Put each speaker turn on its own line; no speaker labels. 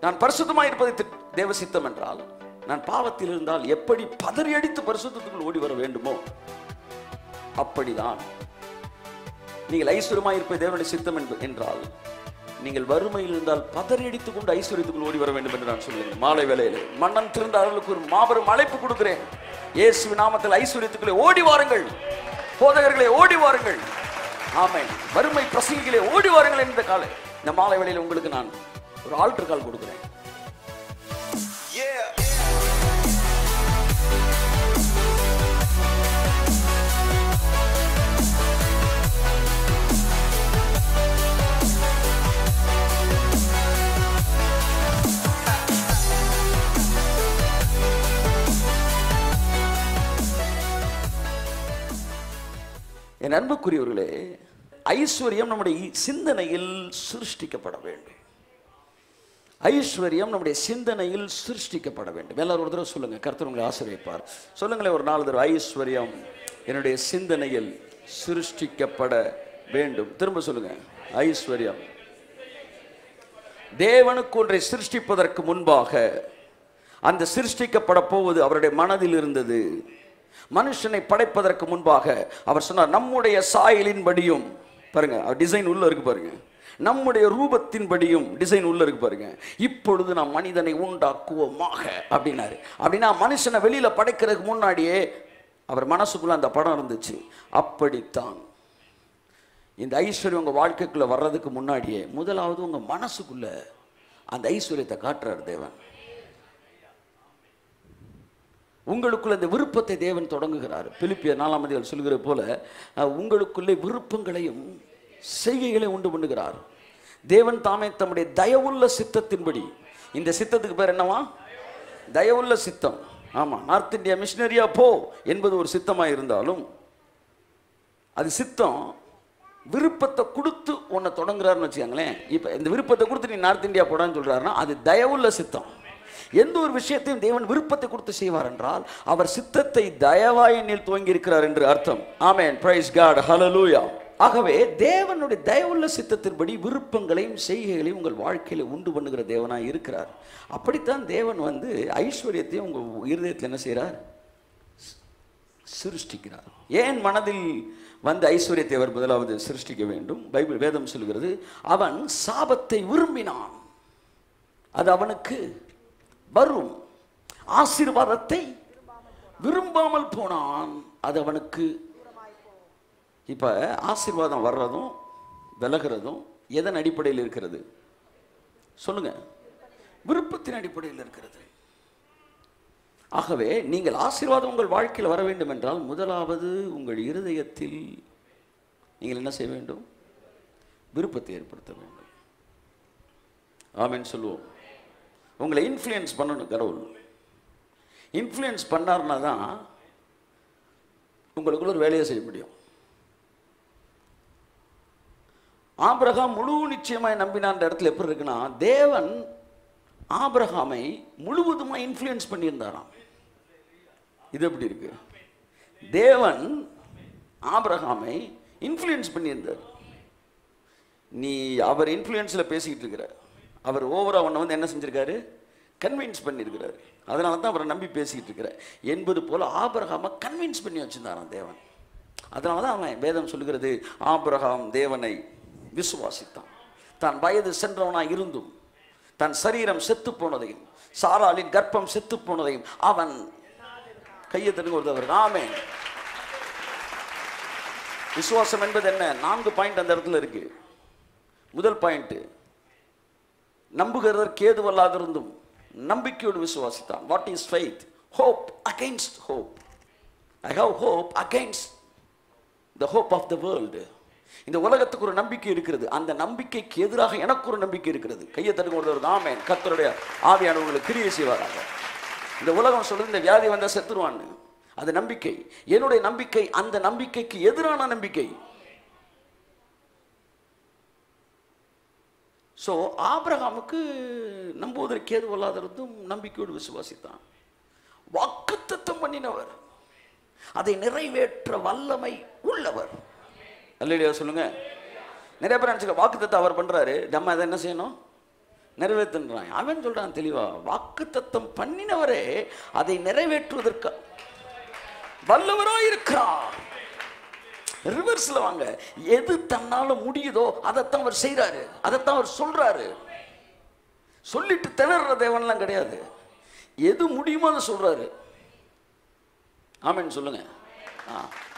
நான் பரிசுத்தமாக இருப்பது தி- தேவ சித்தம் என்றால் நான் பாவத்தில் இருந்தால் எப்படி பதறி அடித்து பரிசுத்தத்துக்குள் ஓடி வர வேண்டுமோ அப்படிதான் நீங்கள் ஐஸ்வர்யமாய் இருப்பது தேவனுடைய சித்தம் என்ப- என்றால் நீங்கள் வறுமையில் இருந்தால் பதறி அடித்துக் கொண்டு ஐஸ்வர்யத்துக்குள் ஓடி வர வேண்டும் என்று நான் சொல்லுங்கள் மாலை வேளையிலே மன்னன் திறந்த அவர்களுக்கு ஒரு மாபெரும் அழைப்பு கொடுக்கிறேன் இயேசு நாமத்தில் ஐஸ்வர்யத்துக்குள்ளே ஓடி வாருங்கள் போதகர்களே ஓடி வாருங்கள் ஆமென் வறுமை பிரசங்கிகளே ஓடி வாருங்கள் என்ற காலை இந்த மாலை வேளையில் உங்களுக்கு நான் ஒரு ஆல்டர் கால் கொடுக்கிறேன்
Yeah.
என் அன்புக்குரியவர்களே ஐஸ்வர்யம் நம்முடைய இ- சிந்தனையில் சிருஷ்டிக்கப்பட வேண்டும் ஐஸ்வர்யம் நம்முடைய சிந்தனையில் சிருஷ்டிக்கப்பட வேண்டும் எல்லாரும் ஒரு தடவை சொல்லுங்க கர்த்தர் உங்களை ஆசிரியப்பார் சொல்லுங்களேன் ஒரு நாலு தடவை ஐஸ்வர்யம் என்னுடைய சிந்தனையில் சிருஷ்டிக்கப்பட வேண்டும் திரும்ப சொல்லுங்க ஐஸ்வர்யம் தேவனுக்கு ஒன்றை சிருஷ்டிப்பதற்கு முன்பாக அந்த சிருஷ்டிக்கப்பட போவது அவருடைய மனதில் இருந்தது மனுஷனை படைப்பதற்கு முன்பாக அவர் சொன்னார் நம்முடைய சாயலின்படியும் பாருங்க டிசைன் உள்ள இருக்கு பாருங்க நம்முடைய ரூபத்தின்படியும் டிசைன் உள்ள இருக்கு பாருங்க இப்பொழுது நாம் மனிதனை உண்டாக்குவோமாக அப்படின்னாரு அப்படின்னா மனுஷனை வெளியில படைக்கிறதுக்கு முன்னாடியே அவர் மனசுக்குள்ள அந்த படம் இருந்துச்சு அப்படித்தான் இந்த ஐஸ்வர்யம் உங்க வாழ்க்கைக்குள்ள வர்றதுக்கு முன்னாடியே முதலாவது உங்க மனசுக்குள்ள அந்த ஐஸ்வர்யத்தை காட்டுறார் தேவன் உங்களுக்குள்ள இந்த விருப்பத்தை தேவன் தொடங்குகிறார் பிலிப்பிய நாலாம் அதிகாரம் சொல்கிற போல அஹ், உங்களுக்குள்ளே விருப்பங்களையும் செய்கைகளையும் உண்டு பண்ணுகிறார் தேவன் தாமே தம்முடைய தயவுள்ள சித்தத்தின்படி இந்த சித்தத்துக்கு பேர் என்னவா தயவுள்ள சித்தம் ஆமா நார்த் இந்தியா மிஷினரியா போ என்பது ஒரு சித்தமா இருந்தாலும் அது சித்தம் விருப்பத்தை கொடுத்து உன்னை தொடங்குறாருன்னு வச்சுக்கோங்களேன் இப்போ இந்த விருப்பத்தை கொடுத்து நீ நார்த் இந்தியா போடான்னு சொல்றாருன்னா அது தயவுள்ள சித்தம் எந்த ஒரு விஷயத்தையும் தேவன் விருப்பத்தை கொடுத்து செய்வார் என்றால் அவர் சித்தத்தை தயவாய் என்னில் துவங்கி இருக்கிறார் என்று அர்த்தம் ஆமென் பிரைஸ் காட் ஹalleluya ஆகவே தேவனுடைய தயவுள்ள சித்தத்தின்படி விருப்பங்களையும் செய்கைகளையும் உங்கள் வாழ்க்கையில உண்டு பண்ணுகிற தேவனாய் இருக்கிறார் அப்படித்தான் தேவன் வந்து ஐஸ்வர்யத்தையும் உங்கள் இருதயத்தில் என்ன செய்கிறார் சிருஷ்டிக்கிறார் ஏன் மனதில் வந்து ஐஸ்வர்யத்தை அவர் முதலாவது சிருஷ்டிக்க வேண்டும் பைபிள் வேதம் சொல்கிறது அவன் சாபத்தை விரும்பினான் அது அவனுக்கு வரும் ஆசீர்வாதத்தை விரும்பாமல் போனான் அது அவனுக்கு இப்ப ஆசீர்வாதம் வர்றதும் விலகிறதும் எதன் அடிப்படையில் இருக்கிறது சொல்லுங்க விருப்பத்தின் அடிப்படையில் இருக்கிறது ஆகவே நீங்கள் ஆசீர்வாதம் உங்கள் வாழ்க்கையில் வர வேண்டும் என்றால் முதலாவது உங்கள் இருதயத்தில் நீங்கள் என்ன செய்ய வேண்டும் விருப்பத்தை ஏற்படுத்த வேண்டும் ஆமென் சொல்லுவோம் உங்களை இன்ஃப்ளூயன்ஸ் பண்ணணும் கடவுள் இன்ஃப்ளூயன்ஸ் பண்ணார்னா தான் உங்களுக்குள்ள ஒரு வேலையை செய்ய முடியும் ஆபிரகாம் முழு நிச்சயமாய் நம்பினான்ற இடத்துல எப்படி இருக்குன்னா தேவன் ஆபிரகாமை முழுவதுமாக இன்ஃப்ளூயன்ஸ் பண்ணியிருந்தாராம் இது எப்படி இருக்கு தேவன் ஆபிரகாமை இன்ஃப்ளூயன்ஸ் பண்ணியிருந்தார் நீ அவர் இன்ஃப்ளூயன்ஸில் பேசிக்கிட்டு இருக்கிற அவர் ஓவரா அவனை வந்து என்ன செஞ்சிருக்காரு கன்வின்ஸ் பண்ணியிருக்கிறாரு அதனால தான் அவரை நம்பி பேசிக்கிட்டு இருக்கிற என்பது போல ஆபிரகாமை கன்வின்ஸ் பண்ணி வச்சிருந்தாராம் தேவன் அதனால தான் அவன் வேதம் சொல்லுகிறது ஆபிரகாம் தேவனை விசுவாசித்தான் தான் வயது சென்றவனாய் இருந்தும் தன் சரீரம் செத்து போனதையும் சாராளின் கர்ப்பம் செத்து போனதையும் அவன் கையை தருங்க ஒருத்தவர் ஆமென் விசுவாசம் என்பது என்ன நான்கு பாயிண்ட் அந்த இடத்துல இருக்கு முதல் பாயிண்ட் நம்புகிறதற்கு ஏதுவல்லாதிருந்தும் நம்பிக்கையோடு விசுவாசித்தான் what is faith hope against hope I have hope against the hope of the world இந்த உலகத்துக்கு ஒரு நம்பிக்கை இருக்கிறது அந்த நம்பிக்கைக்கு எதிராக எனக்கு ஒரு நம்பிக்கை இருக்கிறது கையை தடுக்க ஒருத்தர் ஆமேன் கர்த்தருடைய ஆவியானவர்களுக்கு கிரியை செய்வாராங்க இந்த உலகம் சொல்லுது இந்த வியாதி வந்தா செத்துருவான்னு அது நம்பிக்கை என்னுடைய நம்பிக்கை அந்த நம்பிக்கைக்கு எதிரான நம்பிக்கை ஸோ ஆபிரகாமுக்கு நம்புவதற்கு ஏதுவல்லாதிருந்தும் நம்பிக்கையோடு விசுவாசித்தான் வாக்குத்தத்தம் பண்ணினவர் அதை நிறைவேற்ற வல்லமை உள்ளவர் அல்லையா சொல்லுங்க நிறைய பேர் நினச்சிக்க வாக்குத்தத்தம் அவர் பண்றாரு நம்ம அதை என்ன செய்யணும் நிறைவேற்றுன்றான் அவன் சொல்றான் தெளிவா வாக்குத்தத்தம் பண்ணினவரே அதை நிறைவேற்றுவதற்கு வல்லவராய் இருக்கிறார் ரிவர்ஸ்ல வாங்க எது தன்னால முடியுதோ அதைத்தான் அவர் செய்றாரு அதைத்தான் அவர் சொல்றாரு சொல்லிட்டு திணற தேவன்லாம் கிடையாது எது முடியுமோ அதை சொல்றாரு ஆமென் சொல்லுங்க ஆ